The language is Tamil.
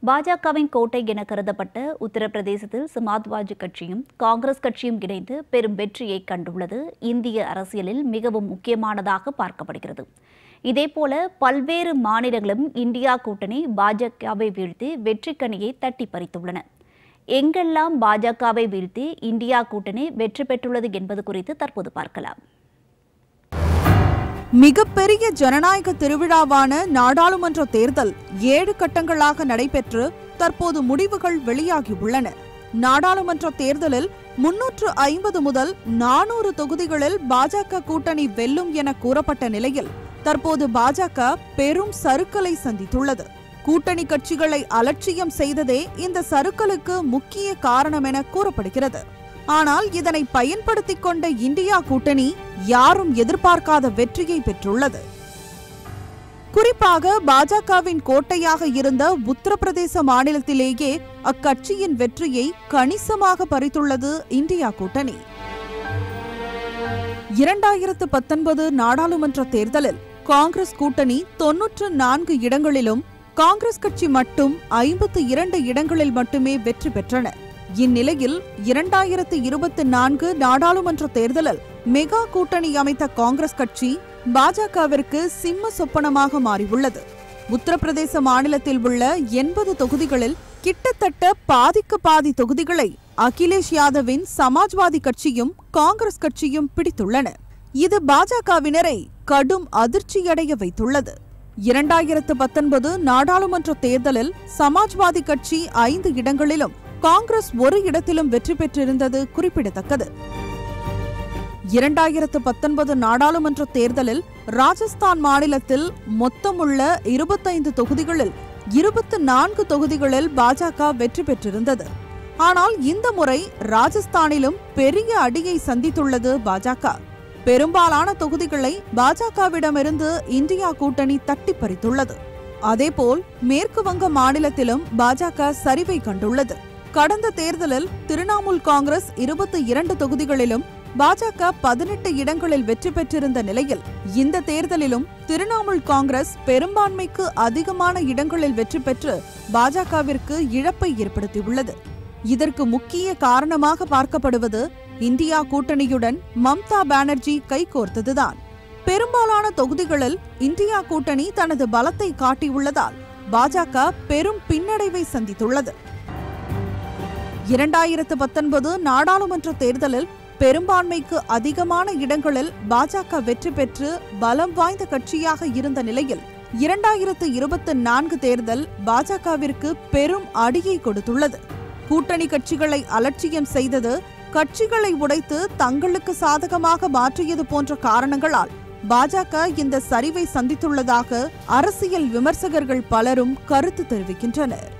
பாஜகவின் கோட்டை என கருதப்பட்ட உத்தரப்பிரதேசத்தில் சமாஜ்வாதி கட்சியும் காங்கிரஸ் கட்சியும் இணைந்து பெரும் வெற்றியை கண்டுள்ளது இந்திய அரசியலில் மிகவும் முக்கியமானதாக பார்க்கப்படுகிறது இதேபோல பல்வேறு மாநிலங்களும் இந்தியா கூட்டணி பாஜகவை வீழ்த்தி வெற்றிக்கனியை தட்டி பறித்துள்ளன எங்கெல்லாம் பாஜகவை வீழ்த்தி இந்தியா கூட்டணி வெற்றி பெற்றுள்ளது என்பது குறித்து தற்போது பார்க்கலாம் மிகப்பெரிய ஜனநாயக திருவிழாவான நாடாளுமன்ற தேர்தல் ஏழு கட்டங்களாக நடைபெற்று தற்போது முடிவுகள் வெளியாகியுள்ளன நாடாளுமன்ற தேர்தலில் முன்னூற்று ஐம்பது முதல் நானூறு தொகுதிகளில் பாஜக கூட்டணி வெல்லும் என கூறப்பட்ட நிலையில் தற்போது பாஜக பெரும் சறுக்கலை சந்தித்துள்ளது கூட்டணி கட்சிகளை அலட்சியம் செய்ததே இந்த சறுக்கலுக்கு முக்கிய காரணம் என கூறப்படுகிறது ஆனால் இதனை பயன்படுத்திக் கொண்ட இந்தியா கூட்டணி யாரும் எதிர்பார்க்காத வெற்றியை பெற்றுள்ளது குறிப்பாக பாஜகவின் கோட்டையாக இருந்த உத்தரப்பிரதேச மாநிலத்திலேயே அக்கட்சியின் வெற்றியை கணிசமாக பறித்துள்ளது இந்தியா கூட்டணி இரண்டாயிரத்து பத்தொன்பது நாடாளுமன்ற தேர்தலில் காங்கிரஸ் கூட்டணி தொன்னூற்று நான்கு இடங்களிலும் காங்கிரஸ் கட்சி மட்டும் ஐம்பத்து இரண்டு இடங்களில் மட்டுமே வெற்றி பெற்றன இந்நிலையில் இரண்டாயிரத்து இருபத்தி நான்கு நாடாளுமன்ற தேர்தலில் மெகா கூட்டணி அமைத்த காங்கிரஸ் கட்சி பாஜகவிற்கு சிம்ம சொப்பனமாக மாறியுள்ளது உத்தரப்பிரதேச மாநிலத்தில் உள்ள எண்பது தொகுதிகளில் கிட்டத்தட்ட பாதிக்கு பாதி தொகுதிகளை அகிலேஷ் யாதவின் சமாஜ்வாதி கட்சியும் காங்கிரஸ் கட்சியும் பிடித்துள்ளன இது பாஜகவினரை கடும் அதிர்ச்சியடைய வைத்துள்ளது இரண்டாயிரத்து பத்தொன்பது நாடாளுமன்ற தேர்தலில் சமாஜ்வாதி கட்சி ஐந்து இடங்களிலும் காங்கிரஸ் ஒரு இடத்திலும் வெற்றி பெற்றிருந்தது குறிப்பிடத்தக்கது இரண்டாயிரத்து பத்தொன்பது நாடாளுமன்ற தேர்தலில் ராஜஸ்தான் மாநிலத்தில் மொத்தமுள்ள இருபத்தைந்து தொகுதிகளில் இருபத்து நான்கு தொகுதிகளில் பாஜக வெற்றி பெற்றிருந்தது ஆனால் இந்த முறை ராஜஸ்தானிலும் பெரிய அடியை சந்தித்துள்ளது பாஜக பெரும்பாலான தொகுதிகளை பாஜகவிடமிருந்து இந்தியா கூட்டணி தட்டி பறித்துள்ளது அதேபோல் மேற்கு வங்க மாநிலத்திலும் பாஜக சரிவை கண்டுள்ளது கடந்த தேர்தலில் திரிணாமுல் காங்கிரஸ் இருபத்தி இரண்டு தொகுதிகளிலும் பாஜக பதினெட்டு இடங்களில் வெற்றி பெற்றிருந்த நிலையில் இந்த தேர்தலிலும் திரிணாமுல் காங்கிரஸ் பெரும்பான்மைக்கு அதிகமான இடங்களில் வெற்றி பெற்று பாஜகவிற்கு இழப்பை ஏற்படுத்தியுள்ளது இதற்கு முக்கிய காரணமாக பார்க்கப்படுவது இந்தியா கூட்டணியுடன் மம்தா பானர்ஜி கைகோர்த்ததுதான் பெரும்பாலான தொகுதிகளில் இந்தியா கூட்டணி தனது பலத்தை காட்டியுள்ளதால் பாஜக பெரும் பின்னடைவை சந்தித்துள்ளது இரண்டாயிரத்து பத்தொன்பது நாடாளுமன்ற தேர்தலில் பெரும்பான்மைக்கு அதிகமான இடங்களில் பாஜக வெற்றி பெற்று பலம் வாய்ந்த கட்சியாக இருந்த நிலையில் இரண்டாயிரத்து இருபத்தி நான்கு தேர்தல் பாஜகவிற்கு பெரும் அடியை கொடுத்துள்ளது கூட்டணி கட்சிகளை அலட்சியம் செய்தது கட்சிகளை உடைத்து தங்களுக்கு சாதகமாக மாற்றியது போன்ற காரணங்களால் பாஜக இந்த சரிவை சந்தித்துள்ளதாக அரசியல் விமர்சகர்கள் பலரும் கருத்து தெரிவிக்கின்றனர்